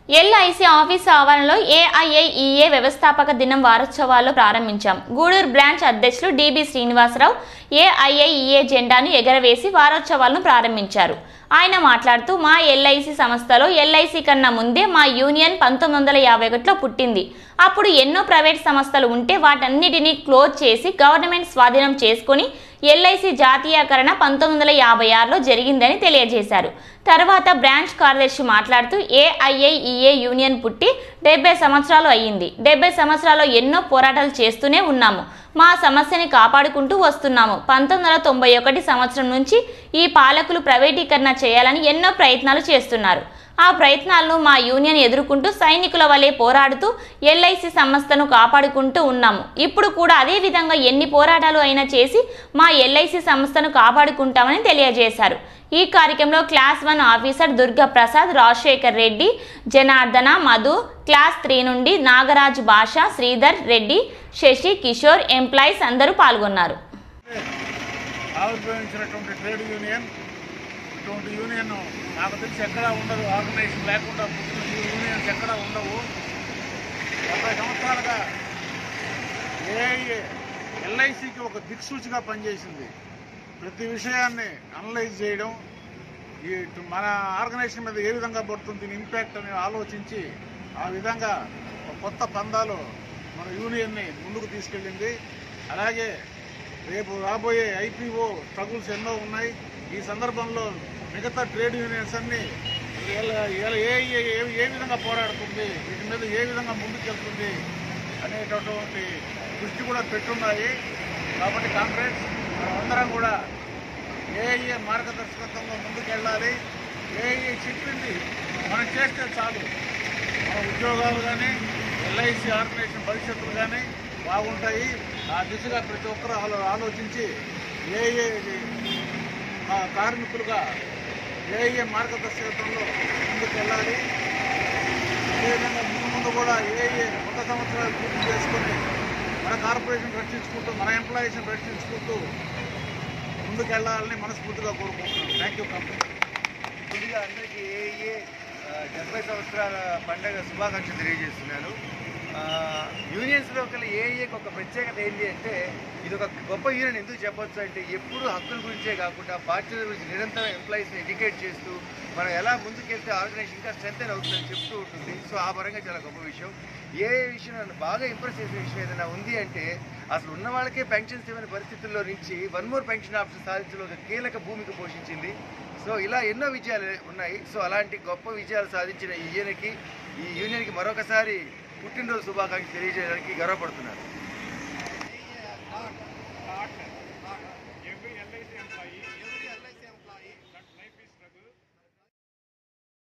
LIC office ఆవరణలో ఏఐఐఈఏ వ్యవస్థాపక దినం వారోత్సవాలు ప్రారంభించాం గూడూరు బ్రాంచ్ అధ్యక్షులు డిబి శ్రీనివాసరావు ఏఐఐఈఏ జెండాను ఎగరవేసి వారోత్సవాలను ప్రారంభించారు ఆయన మాట్లాడుతూ మా ఎల్ఐసి సంస్థలో ఎల్ఐసి కన్నా ముందే మా యూనియన్ పంతొమ్మిది వందల యాభై ఒకటిలో పుట్టింది అప్పుడు ఎన్నో ప్రైవేట్ సంస్థలు ఉంటే వాటన్నిటినీ క్లోజ్ చేసి గవర్నమెంట్ స్వాధీనం చేసుకొని ఎల్ఐసి జాతీయకరణ పంతొమ్మిది వందల యాభై ఆరులో జరిగిందని తెలియజేశారు తర్వాత బ్రాంచ్ కార్యదర్శి మాట్లాడుతూ ఏఐఐఈఏ యూనియన్ పుట్టి డెబ్బై సంవత్సరాలు అయ్యింది డెబ్బై సంవత్సరాల్లో ఎన్నో పోరాటాలు చేస్తూనే ఉన్నాము మా సమస్యని కాపాడుకుంటూ వస్తున్నాము పంతొమ్మిది వందల తొంభై ఒకటి సంవత్సరం నుంచి ఈ పాలకులు ప్రైవేటీకరణ చేయాలని ఎన్నో ప్రయత్నాలు చేస్తున్నారు ఆ ప్రయత్నాలను మా యూనియన్ ఎదుర్కొంటూ సైనికుల వలె పోరాడుతూ ఎల్ఐసి సంస్థను కాపాడుకుంటూ ఉన్నాము ఇప్పుడు కూడా అదే విధంగా ఎన్ని పోరాటాలు అయినా చేసి మా ఎల్ఐసి సంస్థను కాపాడుకుంటామని తెలియజేశారు ఈ కార్యక్రమంలో class one officer Durga Prasad Rajasekhar Reddy Janardhana Madhu class three నుండి నాగరాజ్ భాష శ్రీధర్ రెడ్డి శశి కిషోర్ ఎంప్లాయీస్ అందరూ పాల్గొన్నారు ఆవిర్భవించినటువంటి ట్రేడ్ యూనియన్ ఇటువంటి యూనియన్ నాకు తెలిసి ఎక్కడా ఉండదు ఆర్గనైజేషన్ లేకుండా పుట్టిన ఈ యూనియన్స్ ఎక్కడా ఉండవు డెబ్బై సంవత్సరాలుగా ఏఐఏ ఎల్ఐసికి ఒక దిక్సూచిగా పనిచేసింది ప్రతి విషయాన్ని అనలైజ్ చేయడం ఈ మన ఆర్గనైజేషన్ మీద ఏ విధంగా పడుతుంది దీని ఇంపాక్ట్ అని ఆలోచించి ఆ విధంగా ఒక కొత్త పందాలు మన యూనియన్ని ముందుకు తీసుకెళ్ళింది అలాగే రేపు రాబోయే ఐపీఓ స్ట్రగుల్స్ ఎన్నో ఉన్నాయి ఈ సందర్భంలో మిగతా ట్రేడ్ యూనియన్స్ అన్ని ఇలా- ఇలా ఏ ఏ- ఏ- ఏ విధంగా పోరాడుతుంది వీటి మీద ఏ విధంగా ముందుకెళ్తుంది అనేటటువంటి దృష్టి కూడా పెట్టున్నాయి కాబట్టి కాంగ్రెస్ అందరం కూడా ఏఐఏ మార్గదర్శకత్వంలో ముందుకెళ్ళాలి ఏఐఏ చెప్పింది మనం చేస్తే చాలు మన ఉద్యోగాలు కానీ ఎల్ఐసి ఆర్గనైజేషన్ భవిష్యత్తులు కానీ బాగుంటాయి ఆ దిశగా ప్రతి ఒక్కరూ ఆలో ఆలోచించి ఏఏ కార్మికులుగా ఏఏ మార్గదర్శకత్వంలో ముందుకు వెళ్ళాలి అదేవిధంగా ముందు ముందు కూడా ఏఏ వంద సంవత్సరాలు పూర్తి చేసుకొని మన కార్పొరేషన్ రక్షించుకుంటూ మన ఎంప్లాయీస్ని రక్షించుకుంటూ ముందుకు వెళ్ళాలని మనస్ఫూర్తిగా కోరుకుంటున్నాను థ్యాంక్ యూ కంపెనీ ముందుగా అందరికీ ఏఏ డెబ్బై సంవత్సరాల పండగ శుభాకాంక్షలు తెలియజేస్తున్నాను ఆ, యూనియన్స్లో కల్లా ఏఏకి ఒక ప్రత్యేకత ఏంటి అంటే ఇది ఒక గొప్ప యూనియన్ ఎందుకు చెప్పొచ్చు అంటే ఎప్పుడు హక్కుల గురించే కాకుండా బాధ్యత గురించి నిరంతరం ఎంప్లాయీస్ని ఎడ్యుకేట్ చేస్తూ మనం ఎలా ముందుకెళ్తే ఆర్గనైజేషన్ ఇంకా స్ట్రెంత్ అవుతుందని చెప్తూ ఉంటుంది సో ఆ పరంగా చాలా గొప్ప విషయం ఏ విషయం నన్ను బాగా ఇంప్రెస్ చేసే విషయం ఏదైనా ఉంది అంటే అసలు ఉన్న వాళ్ళకే పెన్షన్స్ ఇవ్వని పరిస్థితుల్లో నుంచి వన్ మోర్ పెన్షన్ ఆప్షన్ సాధించడంలో ఒక కీలక భూమిక పోషించింది సో ఇలా ఎన్నో విజయాలు ఉన్నాయి సో అలాంటి గొప్ప విజయాలు సాధించిన ఈ యూనియన్కి ఈ యూనియన్కి మరొకసారి పుట్టినరోజు శుభాకాంక్షలు తెలియజేయడానికి గర్వపడుతున్నాను